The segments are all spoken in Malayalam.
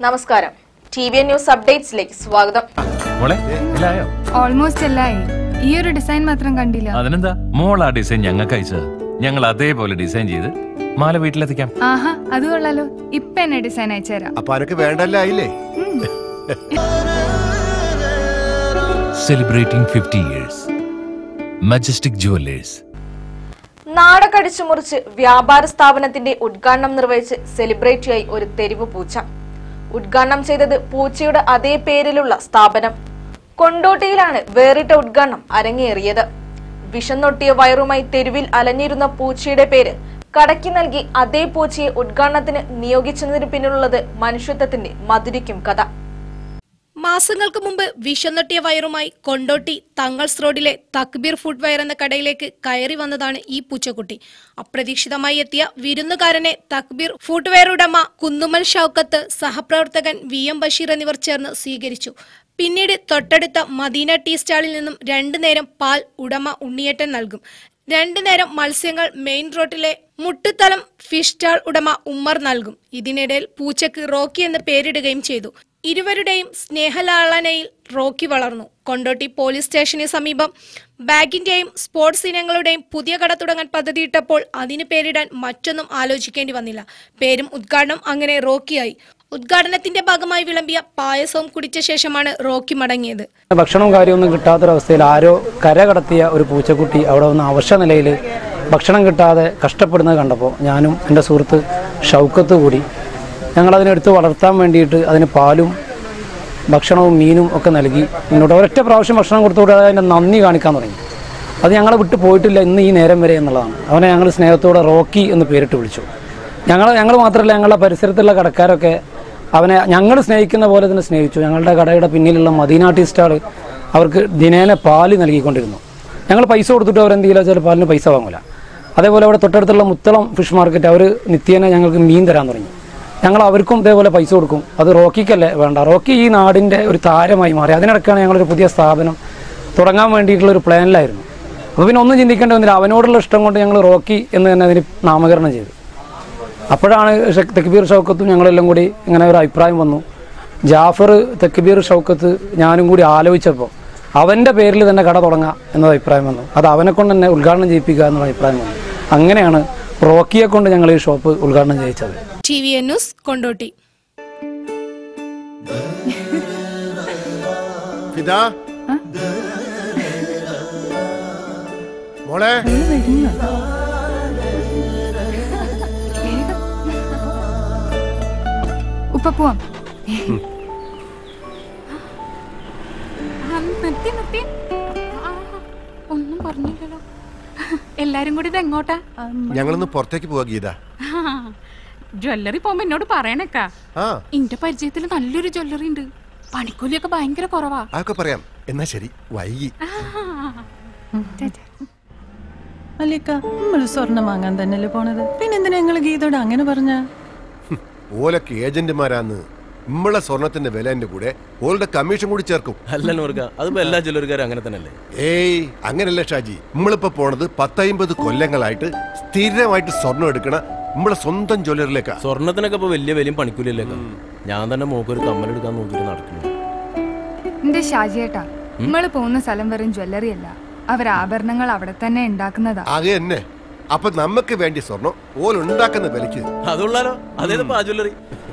നമസ്കാരം ടി വി ന്യൂസ് അപ്ഡേറ്റ്സിലേക്ക് സ്വാഗതം മോളെ ഇല്ലായോ ഓൾമോസ്റ്റ് എല്ലായി ഈ ഒരു ഡിസൈൻ മാത്രം കണ്ടില്ല അതിനെന്താ മോൾ ആ ഡിസൈൻ ഞങ്ങൾക്ക് അയച്ചത് ഞങ്ങൾ അതേപോലെ ഡിസൈൻ ചെയ്ത് മാല വീട്ടിലെത്തിക്കാം ആഹാ അത് കൊള്ളാലോ ഇപ്പൊ എന്നെ ഡിസൈൻ അയച്ചുതരാം അപ്പൊ അനക്ക് വേണ്ടല്ല ആയില്ലേ celebrating fifty years Majestic Jewellers നാടകടിച്ചു മുറിച്ച് വ്യാപാര സ്ഥാപനത്തിന്റെ ഉദ്ഘാടനം നിർവഹിച്ച് സെലിബ്രിറ്റിയായി ഒരു തെരുവ് പൂച്ച ഉദ്ഘാടനം ചെയ്തത് പൂച്ചയുടെ അതേ പേരിലുള്ള സ്ഥാപനം കൊണ്ടോട്ടിയിലാണ് വേറിട്ട ഉദ്ഘാടനം അരങ്ങേറിയത് വിഷന്നൊട്ടിയ വയറുമായി തെരുവിൽ അലഞ്ഞിരുന്ന പൂച്ചയുടെ പേര് കടക്കി നൽകി അതേ പൂച്ചയെ ഉദ്ഘാടനത്തിന് നിയോഗിച്ചതിന് പിന്നിലുള്ളത് മനുഷ്യത്വത്തിന്റെ മധുരിക്കും കഥ മാസങ്ങൾക്ക് മുമ്പ് വിഷന്നൊട്ടിയ വയറുമായി കൊണ്ടോട്ടി തങ്ങൾസ് റോഡിലെ തക്ബീർ ഫുഡ്വെയർ എന്ന കടയിലേക്ക് കയറി വന്നതാണ് ഈ പൂച്ചക്കുട്ടി അപ്രതീക്ഷിതമായി എത്തിയ വിരുന്നുകാരനെ തക്ബീർ ഫുഡ്വെയർ ഉടമ കുന്നുമൽ ഷൌക്കത്ത് സഹപ്രവർത്തകൻ വി എം ബഷീർ എന്നിവർ ചേർന്ന് സ്വീകരിച്ചു പിന്നീട് തൊട്ടടുത്ത മദീന ടീ സ്റ്റാളിൽ നിന്നും രണ്ടു നേരം പാൽ ഉടമ ഉണ്ണിയേട്ടൻ നൽകും രണ്ടു നേരം മത്സ്യങ്ങൾ മെയിൻ റോഡിലെ മുട്ടുത്തലം ഫിഷ് സ്റ്റാൾ ഉടമ ഉമ്മർ നൽകും ഇതിനിടയിൽ പൂച്ചക്ക് റോക്കി എന്ന് പേരിടുകയും ചെയ്തു ഇരുവരുടെയും സ്നേഹലാളനയിൽ റോക്കി വളർന്നു കൊണ്ടോട്ടി പോലീസ് സ്റ്റേഷന് സമീപം ബാഗിന്റെയും സ്പോർട്സ് ഇനങ്ങളുടെയും പുതിയ കട തുടങ്ങാൻ പദ്ധതിയിട്ടപ്പോൾ അതിന് പേരിടാൻ മറ്റൊന്നും ആലോചിക്കേണ്ടി വന്നില്ല പേരും ഉദ്ഘാടനം അങ്ങനെ റോക്കിയായി ഉദ്ഘാടനത്തിന്റെ ഭാഗമായി വിളമ്പിയ പായസവും കുടിച്ച ശേഷമാണ് റോക്കി മടങ്ങിയത് ഭക്ഷണവും കാര്യമൊന്നും കിട്ടാത്തൊരവസ്ഥയിൽ ആരോ കര കടത്തിയ ഒരു പൂച്ചക്കുട്ടി അവിടെ വന്ന് അവശ നിലയിൽ ഭക്ഷണം കിട്ടാതെ കഷ്ടപ്പെടുന്നത് കണ്ടപ്പോൾ ഞാനും എൻ്റെ സുഹൃത്ത് ഷൗക്കത്ത് കൂടി ഞങ്ങളതിനെടുത്ത് വളർത്താൻ വേണ്ടിയിട്ട് അതിന് പാലും ഭക്ഷണവും മീനും ഒക്കെ നൽകി മുന്നോട്ട് ഒരൊറ്റ പ്രാവശ്യം ഭക്ഷണം കൊടുത്തുകൂടെ അതിൻ്റെ നന്ദി കാണിക്കാൻ തുടങ്ങി അത് ഞങ്ങളെ വിട്ട് പോയിട്ടില്ല ഇന്ന് ഈ നേരം വരെ എന്നുള്ളതാണ് അവനെ ഞങ്ങൾ സ്നേഹത്തോടെ റോക്കി എന്ന് പേരിട്ട് വിളിച്ചു ഞങ്ങൾ ഞങ്ങൾ മാത്രമല്ല ഞങ്ങളുടെ പരിസരത്തുള്ള കടക്കാരൊക്കെ അവനെ ഞങ്ങൾ സ്നേഹിക്കുന്ന പോലെ തന്നെ സ്നേഹിച്ചു ഞങ്ങളുടെ കടയുടെ പിന്നിലുള്ള മദീന ടീ സ്റ്റാൾ അവർക്ക് ദിനേന പാല് നൽകിക്കൊണ്ടിരുന്നു ഞങ്ങൾ പൈസ കൊടുത്തിട്ട് അവരെന്ത് ചെയ്യില്ല വെച്ചാൽ പാലിന് പൈസ വാങ്ങില്ല അതേപോലെ അവിടെ തൊട്ടടുത്തുള്ള മുത്തളം ഫിഷ് മാർക്കറ്റ് അവർ നിത്യേന ഞങ്ങൾക്ക് മീൻ തരാൻ തുടങ്ങി ഞങ്ങൾ അവർക്കും ഇതേപോലെ പൈസ കൊടുക്കും അത് റോക്കിക്കല്ലേ വേണ്ട റോക്കി ഈ നാടിൻ്റെ ഒരു താരമായി മാറി അതിനിടയ്ക്കാണ് ഞങ്ങളൊരു പുതിയ സ്ഥാപനം തുടങ്ങാൻ വേണ്ടിയിട്ടുള്ള ഒരു പ്ലാനിലായിരുന്നു അപ്പോൾ പിന്നെ ഒന്നും ചിന്തിക്കേണ്ടി വന്നില്ല അവനോടുള്ള ഇഷ്ടം കൊണ്ട് ഞങ്ങൾ റോക്കി എന്ന് തന്നെ അതിന് നാമകരണം ചെയ്തു അപ്പോഴാണ് ഷ- തെക്കുബീർ ഷൗക്കത്തും ഞങ്ങളെല്ലാം കൂടി ഇങ്ങനെ ഒരു അഭിപ്രായം വന്നു ജാഫർ തെക്കുബീർ ഷൗക്കത്ത് ഞാനും കൂടി ആലോചിച്ചപ്പോൾ അവൻ്റെ പേരിൽ തന്നെ കട തുടങ്ങാം എന്ന അഭിപ്രായം വന്നു അത് അവനെ കൊണ്ട് തന്നെ ഉദ്ഘാടനം ചെയ്യിപ്പിക്കുക എന്നുള്ള അഭിപ്രായം വന്നു അങ്ങനെയാണ് റോക്കിയെ കൊണ്ട് ഞങ്ങൾ ഈ ഷോപ്പ് ഉദ്ഘാടനം ചെയ്യിച്ചത് T V N news Kondotty Fida മോളെ ഉപ്പ പോവാം ആ, നിർത്തി നിർത്തി ആ, ഒന്നും പറഞ്ഞില്ലല്ലോ എല്ലാരും കൂടി ഇത് എങ്ങോട്ടാ ഞങ്ങളൊന്ന് പുറത്തേക്ക് പോവാ ഗീത ജ്വല്ലറി പോകുമ്പോ എന്നോട് പറയണേക്കാ ആ ഇന്റെ പരിചയത്തിൽ നല്ലൊരു ജ്വല്ലറി ഉണ്ട് പണിക്കൂലിയൊക്കെ ഭയങ്കര കുറവാ അതൊക്കെ പറയാം എന്നാ ശരി വൈകി അല്ലേക്ക നമ്മള് സ്വർണം വാങ്ങാൻ തന്നെയല്ലേ പോണത് പിന്നെ എന്തിനാ ഞങ്ങള് ഗീതോട് അങ്ങനെ പറഞ്ഞ ഓലൊക്കെ ഏജന്റുമാരാന്ന് നമ്മളെ സ്വർണത്തിന്റെ വിലേന്റെ കൂടെ ഓളുടെ കമ്മീഷൻ കൂടി ചേർക്കും അല്ല നൂർക്ക അതിപ്പോ എല്ലാ ജ്വല്ലറിക്കാരും അങ്ങനെ തന്നെയല്ലേ ഏയ് അങ്ങനല്ല ഷാജി നമ്മളിപ്പോ പോണത് പത്തൈമ്പത് കൊല്ലങ്ങളായിട്ട് സ്ഥിരമായിട്ട് സ്വർണം എടുക്കണ നമ്മളെ സ്വന്തം ജ്വല്ലറിലേക്കാ സ്വർണത്തിനൊക്കെ ഇപ്പൊ വലിയ വലിയ പണിക്കൂലിയല്ലേക്ക ഞാൻ തന്നെ മോക്കൊരു കമ്മലെടുക്കാൻ നോക്കിയിട്ട് നടക്കുന്നു എന്റെ ഷാജിയേട്ടാ നമ്മള് പോകുന്ന സ്ഥലം വെറും ജ്വല്ലറി അല്ല അവർ ആഭരണങ്ങൾ അവിടെ തന്നെ ഉണ്ടാക്കുന്നതാ അത് തന്നെ അപ്പൊ നമുക്ക് വേണ്ടി സ്വർണം ഓൽ ഉണ്ടാക്കുന്ന വിലക്ക് അതുള്ളാലോ അതേതപ്പോ ആ ജ്വല്ലറി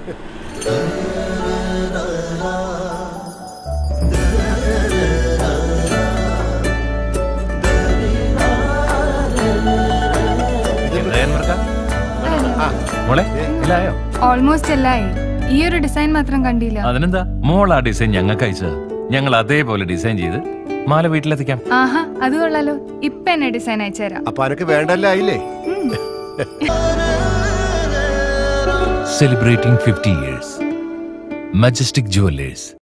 മോളെ ഇല്ലായോ ഓൾമോസ്റ്റ് എല്ലായി ഈ ഒരു ഡിസൈൻ മാത്രം കണ്ടില്ല അതിനെന്താ മോൾ ആ ഡിസൈൻ ഞങ്ങൾക്ക് അയച്ചത് ഞങ്ങൾ അതേപോലെ ഡിസൈൻ ചെയ്ത് മാല വീട്ടിലെത്തിക്കാം ആഹാ അത് കൊള്ളാലോ ഇപ്പൊ എന്നെ ഡിസൈൻ അയച്ചുതരാം അപ്പൊ അനക്ക് വേണ്ടല്ല ആയില്ലേ celebrating fifty years Majestic jewellers